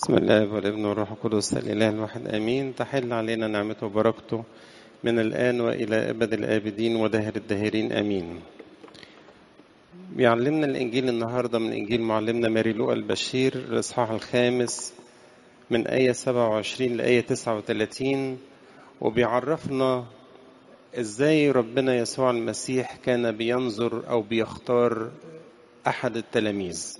بسم الله والابن والروح القدس الإله الواحد آمين تحل علينا نعمته وبركته من الآن وإلى أبد الآبدين ودهر الداهرين آمين بيعلمنا الإنجيل النهاردة من إنجيل معلمنا ماري لوقا البشير الإصحاح الخامس من آية 27 لآية 39 وبيعرفنا إزاي ربنا يسوع المسيح كان بينظر أو بيختار أحد التلاميذ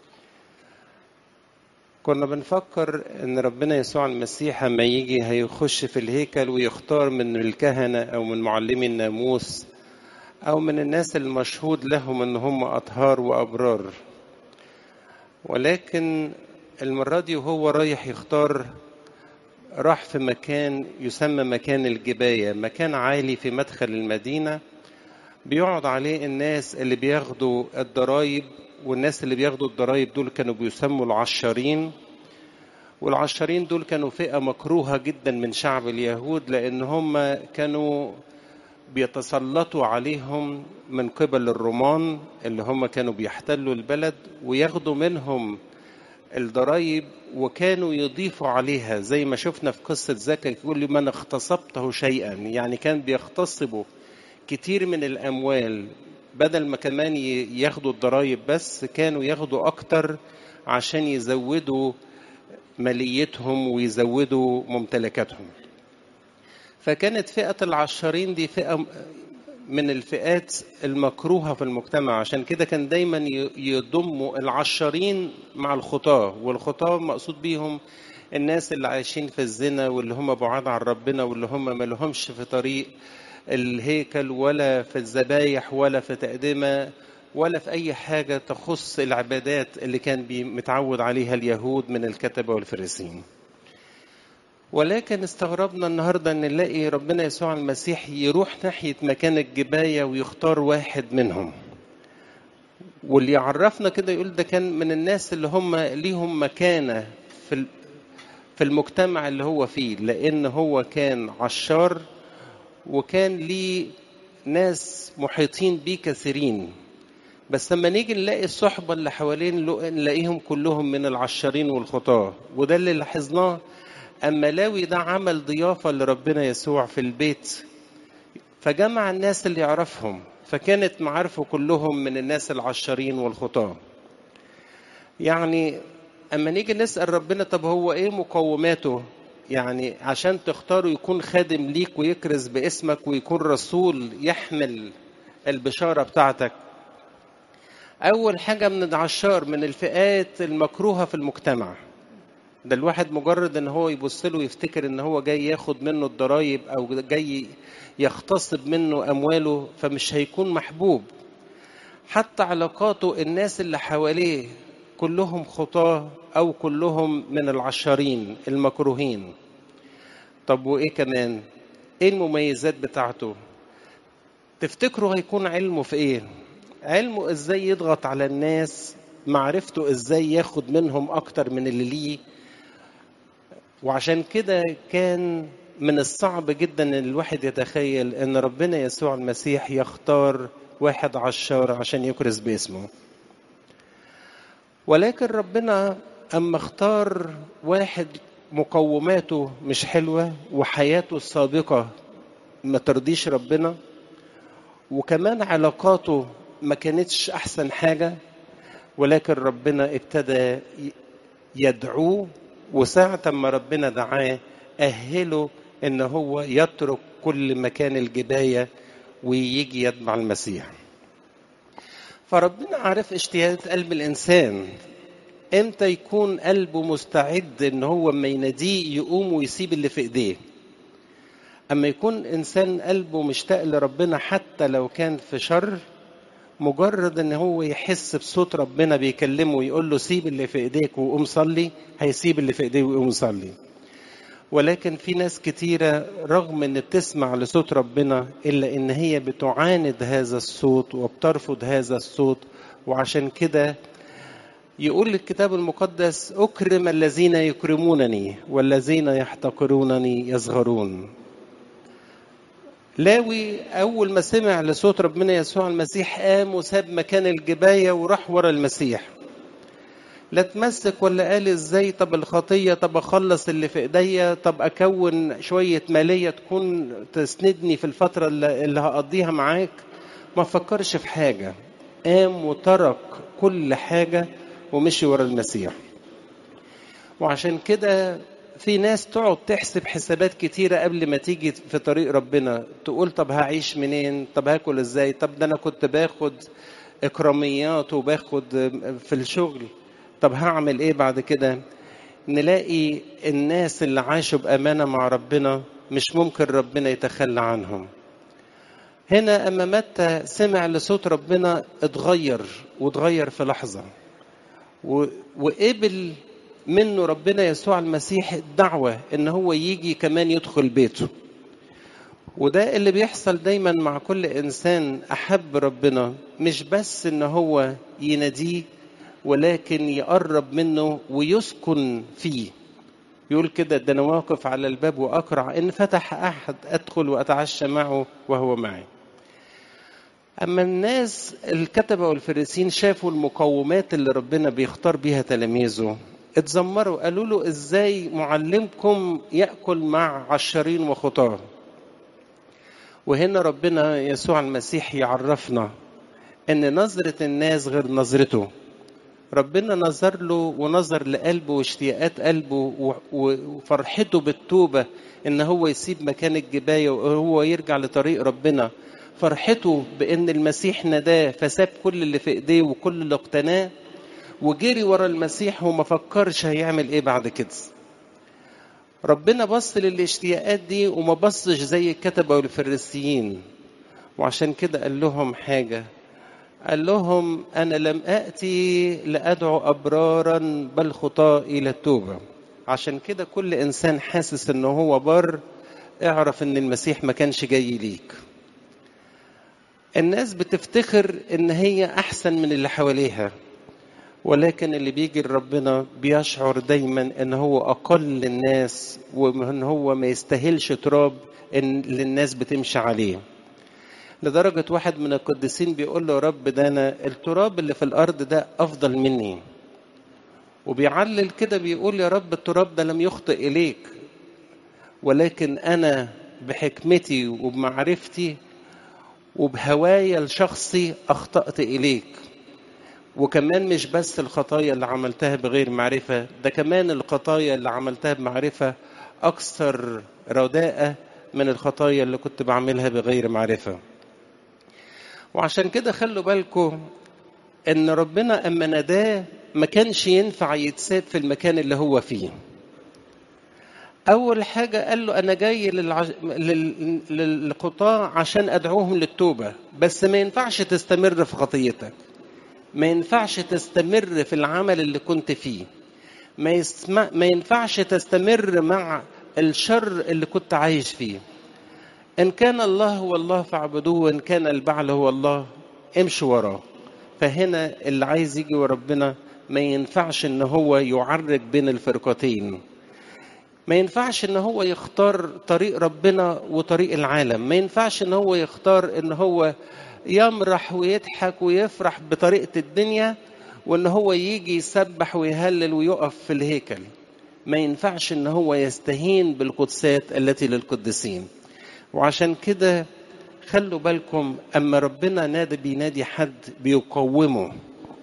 كنا بنفكر ان ربنا يسوع المسيح لما يجي هيخش في الهيكل ويختار من الكهنة او من معلمي الناموس او من الناس المشهود لهم ان هم اطهار وابرار ولكن المرة دي وهو رايح يختار راح في مكان يسمى مكان الجباية مكان عالي في مدخل المدينة بيقعد عليه الناس اللي بياخدوا الضرايب والناس اللي بياخدوا الضرايب دول كانوا بيسموا العشارين والعشارين دول كانوا فئة مكروهة جدا من شعب اليهود لأن هم كانوا بيتسلطوا عليهم من قبل الرومان اللي هم كانوا بيحتلوا البلد وياخدوا منهم الضرايب وكانوا يضيفوا عليها زي ما شفنا في قصة زكا يقول لي من اغتصبته شيئا يعني كان بيغتصبوا كتير من الأموال بدل ما كمان ياخدوا الضرايب بس كانوا ياخدوا أكتر عشان يزودوا ماليتهم ويزودوا ممتلكاتهم فكانت فئة العشارين دي فئة من الفئات المكروهة في المجتمع عشان كده كان دايما يضموا العشارين مع الخطاة والخطاة مقصود بيهم الناس اللي عايشين في الزنا واللي هم بعاد عن ربنا واللي هم ما لهمش في طريق الهيكل ولا في الذبايح ولا في تقدمة ولا في أي حاجة تخص العبادات اللي كان متعود عليها اليهود من الكتبة والفريسين ولكن استغربنا النهاردة أن نلاقي ربنا يسوع المسيح يروح ناحية مكان الجباية ويختار واحد منهم واللي يعرفنا كده يقول ده كان من الناس اللي هم ليهم مكانة في في المجتمع اللي هو فيه لأن هو كان عشار وكان ليه ناس محيطين بيه كثيرين بس لما نيجي نلاقي الصحبة اللي حوالين نلاقيهم كلهم من العشارين والخطاة وده اللي لاحظناه أما لاوي ده عمل ضيافة لربنا يسوع في البيت فجمع الناس اللي يعرفهم فكانت معارفه كلهم من الناس العشارين والخطاة يعني أما نيجي نسأل ربنا طب هو إيه مقوماته يعني عشان تختاره يكون خادم ليك ويكرز باسمك ويكون رسول يحمل البشارة بتاعتك أول حاجة من العشار من الفئات المكروهة في المجتمع ده الواحد مجرد ان هو يبص له ويفتكر ان هو جاي ياخد منه الضرايب او جاي يغتصب منه امواله فمش هيكون محبوب حتى علاقاته الناس اللي حواليه كلهم خطاه او كلهم من العشارين المكروهين طب وايه كمان ايه المميزات بتاعته تفتكروا هيكون علمه في ايه علمه ازاي يضغط على الناس معرفته ازاي ياخد منهم اكتر من اللي ليه وعشان كده كان من الصعب جدا ان الواحد يتخيل ان ربنا يسوع المسيح يختار واحد عشار عشان يكرز باسمه ولكن ربنا اما اختار واحد مقوماته مش حلوه وحياته السابقه ما ترضيش ربنا وكمان علاقاته ما كانتش احسن حاجه ولكن ربنا ابتدى يدعوه وساعة ما ربنا دعاه أهله إن هو يترك كل مكان الجباية ويجي يتبع المسيح فربنا عارف اشتياقات قلب الإنسان امتى يكون قلبه مستعد ان هو اما يناديه يقوم ويسيب اللي في ايديه اما يكون انسان قلبه مشتاق لربنا حتى لو كان في شر مجرد ان هو يحس بصوت ربنا بيكلمه ويقول له سيب اللي في ايديك وقوم صلي هيسيب اللي في ايديه ويقوم يصلي ولكن في ناس كتيرة رغم ان بتسمع لصوت ربنا الا ان هي بتعاند هذا الصوت وبترفض هذا الصوت وعشان كده يقول الكتاب المقدس اكرم الذين يكرمونني والذين يحتقرونني يصغرون لاوي أول ما سمع لصوت ربنا يسوع المسيح قام وساب مكان الجباية وراح ورا المسيح لا اتمسك ولا قال ازاي طب الخطية طب اخلص اللي في ايديا طب اكون شوية مالية تكون تسندني في الفترة اللي اللي هقضيها معاك ما فكرش في حاجة قام وترك كل حاجة ومشي ورا المسيح وعشان كده في ناس تقعد تحسب حسابات كتيرة قبل ما تيجي في طريق ربنا تقول طب هعيش منين طب هاكل ازاي طب ده انا كنت باخد اكراميات وباخد في الشغل طب هعمل ايه بعد كده نلاقي الناس اللي عاشوا بأمانة مع ربنا مش ممكن ربنا يتخلى عنهم هنا أما متى سمع لصوت ربنا اتغير واتغير في لحظة و- وقبل منه ربنا يسوع المسيح الدعوة ان هو يجي كمان يدخل بيته وده اللي بيحصل دايما مع كل انسان احب ربنا مش بس ان هو يناديه ولكن يقرب منه ويسكن فيه يقول كده ده انا واقف على الباب واقرع ان فتح احد ادخل واتعشى معه وهو معي اما الناس الكتبه والفريسين شافوا المقومات اللي ربنا بيختار بيها تلاميذه اتذمروا قالوا له ازاي معلمكم ياكل مع عشرين وخطاه وهنا ربنا يسوع المسيح يعرفنا ان نظره الناس غير نظرته ربنا نظر له ونظر لقلبه واشتياقات قلبه و- و- وفرحته بالتوبة ان هو يسيب مكان الجباية وهو يرجع لطريق ربنا فرحته بان المسيح نداه فساب كل اللي في ايديه وكل اللي اقتناه وجري ورا المسيح وما فكرش هيعمل ايه بعد كده ربنا بص للاشتياقات دي وما بصش زي الكتبة والفريسيين وعشان كده قال لهم حاجة قال لهم أنا لم آتي لأدعو أبرارا بل خطاة إلى التوبة عشان كده كل إنسان حاسس إن هو بر اعرف إن المسيح ما كانش جاي ليك الناس بتفتخر إن هي أحسن من اللي حواليها ولكن اللي بيجي لربنا بيشعر دايما ان هو اقل الناس وان هو ما يستاهلش تراب ان اللي الناس بتمشي عليه لدرجة واحد من القديسين بيقول له يا رب ده أنا التراب اللي في الأرض ده أفضل مني وبيعلل كده بيقول يا رب التراب ده لم يخطئ إليك ولكن أنا بحكمتي وبمعرفتي وبهوايا الشخصي أخطأت إليك وكمان مش بس الخطايا اللي عملتها بغير معرفة ده كمان الخطايا اللي عملتها بمعرفة أكثر رداءة من الخطايا اللي كنت بعملها بغير معرفة وعشان كده خلوا بالكم ان ربنا اما ناداه ما كانش ينفع يتساب في المكان اللي هو فيه اول حاجه قال له انا جاي للعج... لل... للقطاع عشان ادعوهم للتوبه بس ما ينفعش تستمر في خطيتك ما ينفعش تستمر في العمل اللي كنت فيه ما, يسمع... ما ينفعش تستمر مع الشر اللي كنت عايش فيه إن كان الله هو الله فاعبدوه وإن كان البعل هو الله امشوا وراه فهنا اللي عايز يجي ورا ربنا ما ينفعش إن هو يعرج بين الفرقتين ما ينفعش إن هو يختار طريق ربنا وطريق العالم ما ينفعش إن هو يختار إن هو يمرح ويضحك ويفرح بطريقة الدنيا وإن هو يجي يسبح ويهلل ويقف في الهيكل ما ينفعش إن هو يستهين بالقدسات التي للقديسين وعشان كده خلوا بالكم اما ربنا نادى بينادي حد بيقومه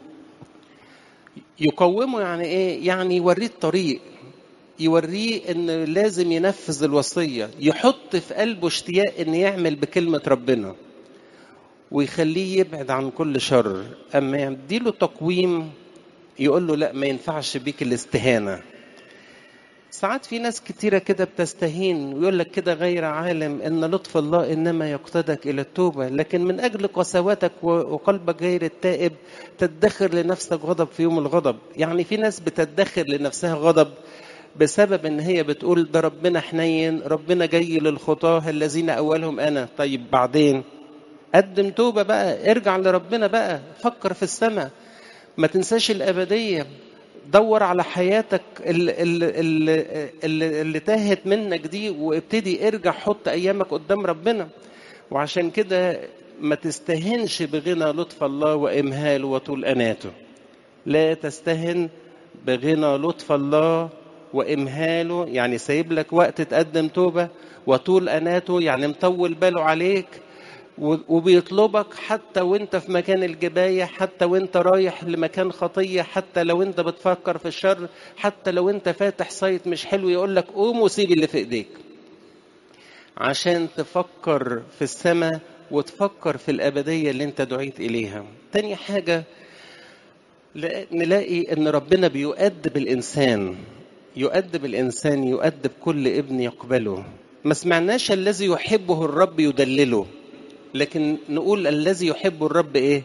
يقومه يعني ايه يعني يوريه الطريق يوريه ان لازم ينفذ الوصيه يحط في قلبه اشتياق ان يعمل بكلمه ربنا ويخليه يبعد عن كل شر اما يديله تقويم يقول له لا ما ينفعش بيك الاستهانه ساعات في ناس كتيرة كده بتستهين ويقول لك كده غير عالم ان لطف الله انما يقتدك الى التوبة لكن من اجل قسوتك وقلبك غير التائب تدخر لنفسك غضب في يوم الغضب يعني في ناس بتدخر لنفسها غضب بسبب ان هي بتقول ده ربنا حنين ربنا جاي للخطاة الذين اولهم انا طيب بعدين قدم توبة بقى ارجع لربنا بقى فكر في السماء ما تنساش الابدية دور على حياتك اللي, اللي, اللي, اللي تاهت منك دي وابتدي ارجع حط ايامك قدام ربنا وعشان كده ما تستهنش بغنى لطف الله وامهاله وطول اناته لا تستهن بغنى لطف الله وامهاله يعني سايب لك وقت تقدم توبه وطول اناته يعني مطول باله عليك وبيطلبك حتى وانت في مكان الجباية حتى وانت رايح لمكان خطية حتى لو انت بتفكر في الشر حتى لو انت فاتح سايت مش حلو يقول لك قوم وسيب اللي في ايديك عشان تفكر في السماء وتفكر في الأبدية اللي انت دعيت إليها تاني حاجة نلاقي ان ربنا بيؤدب الإنسان يؤدب الإنسان يؤدب كل ابن يقبله ما سمعناش الذي يحبه الرب يدلله لكن نقول الذي يحب الرب ايه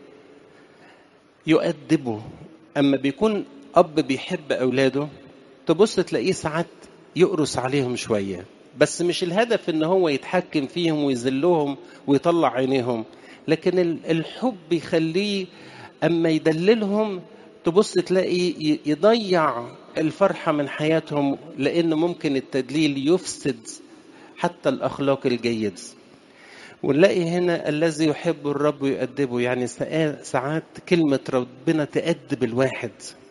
يؤدبه اما بيكون اب بيحب اولاده تبص تلاقيه ساعات يقرص عليهم شويه بس مش الهدف ان هو يتحكم فيهم ويذلهم ويطلع عينيهم لكن الحب يخليه اما يدللهم تبص تلاقي يضيع الفرحه من حياتهم لان ممكن التدليل يفسد حتى الاخلاق الجيده ونلاقي هنا الذي يحب الرب يؤدبه يعني ساعات كلمة ربنا تأدب الواحد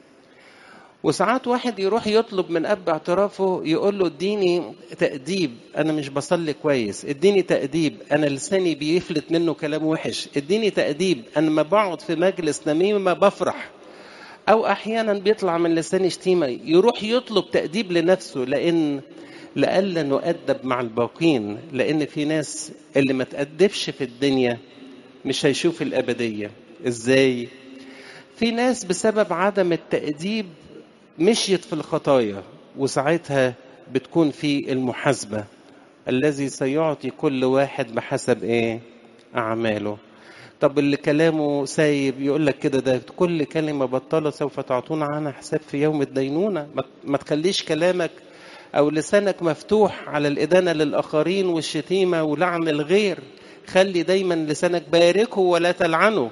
وساعات واحد يروح يطلب من أب اعترافه يقول له اديني تأديب أنا مش بصلي كويس اديني تأديب أنا لساني بيفلت منه كلام وحش اديني تأديب أنا ما بقعد في مجلس نميمة بفرح أو أحيانا بيطلع من لساني شتيمة يروح يطلب تأديب لنفسه لأن لئلا نؤدب مع الباقين لان في ناس اللي ما تأدبش في الدنيا مش هيشوف الابديه ازاي في ناس بسبب عدم التأديب مشيت في الخطايا وساعتها بتكون في المحاسبه الذي سيعطي كل واحد بحسب ايه اعماله طب اللي كلامه سايب يقول لك كده ده كل كلمه بطاله سوف تعطون عنها حساب في يوم الدينونه ما تخليش كلامك أو لسانك مفتوح على الإدانة للآخرين والشتيمة ولعن الغير خلي دايما لسانك باركه ولا تلعنه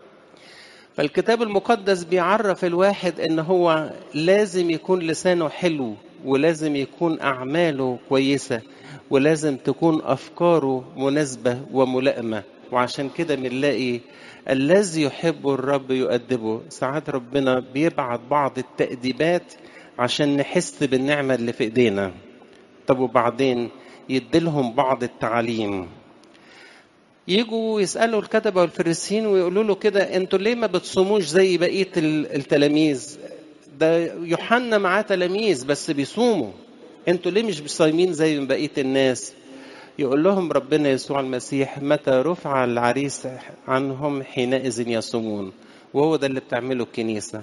فالكتاب المقدس بيعرف الواحد ان هو لازم يكون لسانه حلو ولازم يكون اعماله كويسه ولازم تكون افكاره مناسبه وملائمه وعشان كده بنلاقي الذي يحب الرب يؤدبه ساعات ربنا بيبعت بعض التأديبات عشان نحس بالنعمة اللي في ايدينا طب وبعدين يديلهم بعض التعاليم يجوا يسألوا الكتبة والفريسيين ويقولوا له كده انتوا ليه ما بتصوموش زي بقية التلاميذ ده يوحنا معاه تلاميذ بس بيصوموا انتوا ليه مش صايمين زي بقية الناس يقول لهم ربنا يسوع المسيح متى رفع العريس عنهم حينئذ يصومون وهو ده اللي بتعمله الكنيسة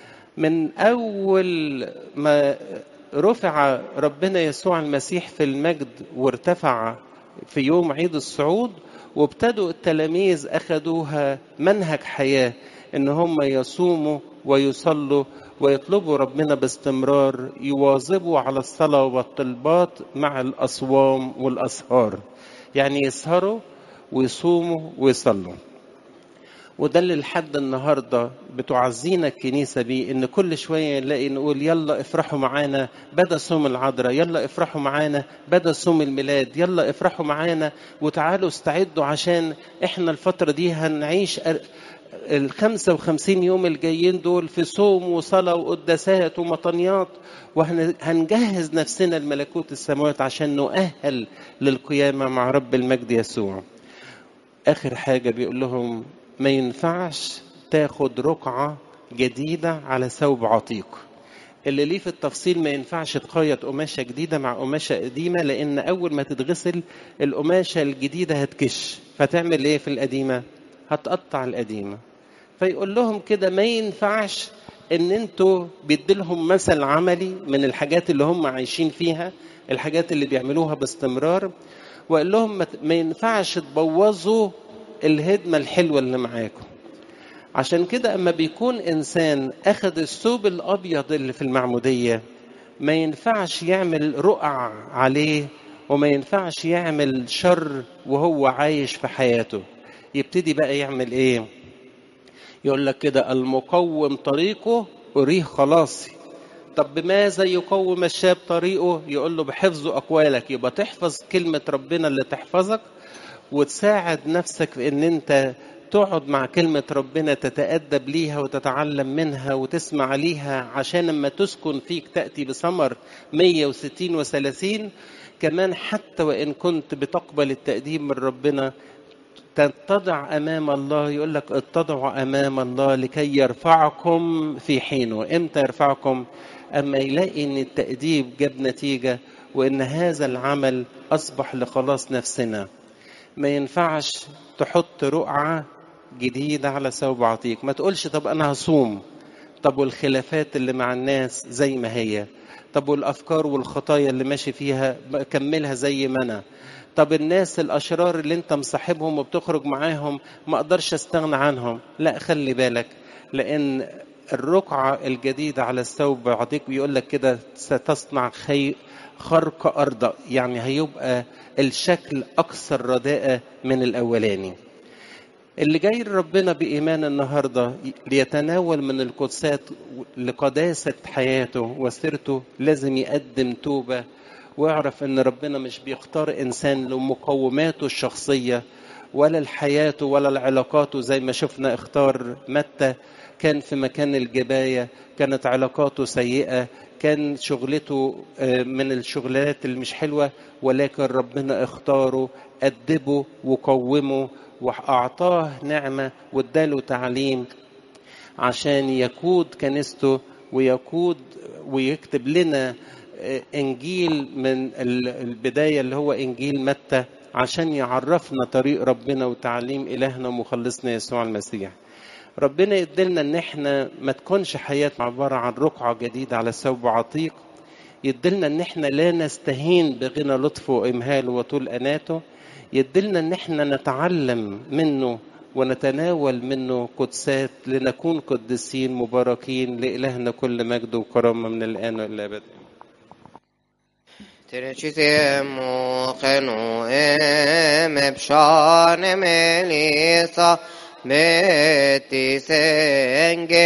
من أول ما رفع ربنا يسوع المسيح في المجد وارتفع في يوم عيد الصعود وابتدوا التلاميذ أخذوها منهج حياة إن هم يصوموا ويصلوا ويطلبوا ربنا باستمرار يواظبوا على الصلاة والطلبات مع الأصوام والأسهار يعني يسهروا ويصوموا ويصلوا وده اللي لحد النهارده بتعزينا الكنيسه بيه ان كل شويه نلاقي نقول يلا افرحوا معانا بدا صوم العذراء يلا افرحوا معانا بدا صوم الميلاد يلا افرحوا معانا وتعالوا استعدوا عشان احنا الفتره دي هنعيش ال 55 يوم الجايين دول في صوم وصلاة وقداسات ومطنيات وهنجهز نفسنا لملكوت السماوات عشان نؤهل للقيامة مع رب المجد يسوع آخر حاجة بيقول لهم ما ينفعش تاخد رقعة جديدة على ثوب عتيق اللي ليه في التفصيل ما ينفعش تخيط قماشة جديدة مع قماشة قديمة لأن أول ما تتغسل القماشة الجديدة هتكش فتعمل إيه في القديمة؟ هتقطع القديمة فيقول لهم كده ما ينفعش ان انتوا بيديلهم مثل عملي من الحاجات اللي هم عايشين فيها الحاجات اللي بيعملوها باستمرار وقال لهم ما ينفعش تبوظوا الهدمة الحلوة اللي معاكم عشان كده اما بيكون انسان اخذ الثوب الابيض اللي في المعمودية ما ينفعش يعمل رقع عليه وما ينفعش يعمل شر وهو عايش في حياته يبتدي بقى يعمل ايه يقول لك كده المقوم طريقه أريه خلاصي طب بماذا يقوم الشاب طريقه يقول له بحفظ أقوالك يبقى تحفظ كلمة ربنا اللي تحفظك وتساعد نفسك في ان انت تقعد مع كلمة ربنا تتأدب ليها وتتعلم منها وتسمع ليها عشان لما تسكن فيك تأتي بثمر 160 و30 كمان حتى وإن كنت بتقبل التقديم من ربنا تتضع أمام الله يقول لك اتضعوا أمام الله لكي يرفعكم في حينه إمتى يرفعكم أما يلاقي إن التأديب جاب نتيجة وإن هذا العمل أصبح لخلاص نفسنا ما ينفعش تحط رقعة جديدة على ثوب عتيق ما تقولش طب أنا هصوم طب والخلافات اللي مع الناس زي ما هي طب والأفكار والخطايا اللي ماشي فيها كملها زي ما أنا طب الناس الأشرار اللي أنت مصاحبهم وبتخرج معاهم ما أقدرش أستغنى عنهم لا خلي بالك لأن الرقعة الجديدة على الثوب عتيق بيقول لك كده ستصنع خي خرق أرض يعني هيبقى الشكل أكثر رداءة من الأولاني اللي جاي لربنا بإيمان النهاردة ليتناول من القدسات لقداسة حياته وسيرته لازم يقدم توبة ويعرف ان ربنا مش بيختار انسان لمقوماته الشخصية ولا لحياته ولا لعلاقاته زي ما شفنا اختار متى كان في مكان الجباية كانت علاقاته سيئة كان شغلته من الشغلات اللي مش حلوة ولكن ربنا اختاره أدبه وقومه وأعطاه نعمة واداله تعليم عشان يقود كنيسته ويقود ويكتب لنا انجيل من البدايه اللي هو انجيل متى عشان يعرفنا طريق ربنا وتعليم الهنا ومخلصنا يسوع المسيح ربنا يدلنا ان احنا ما تكونش حياتنا عباره عن رقعه جديده على ثوب عتيق يدلنا ان احنا لا نستهين بغنى لطفه وامهاله وطول اناته يدلنا ان احنا نتعلم منه ونتناول منه قدسات لنكون قديسين مباركين لإلهنا كل مجد وكرامة من الآن وإلى الأبد ترچتمو خنو ام بشان ملیسا بتی سنگ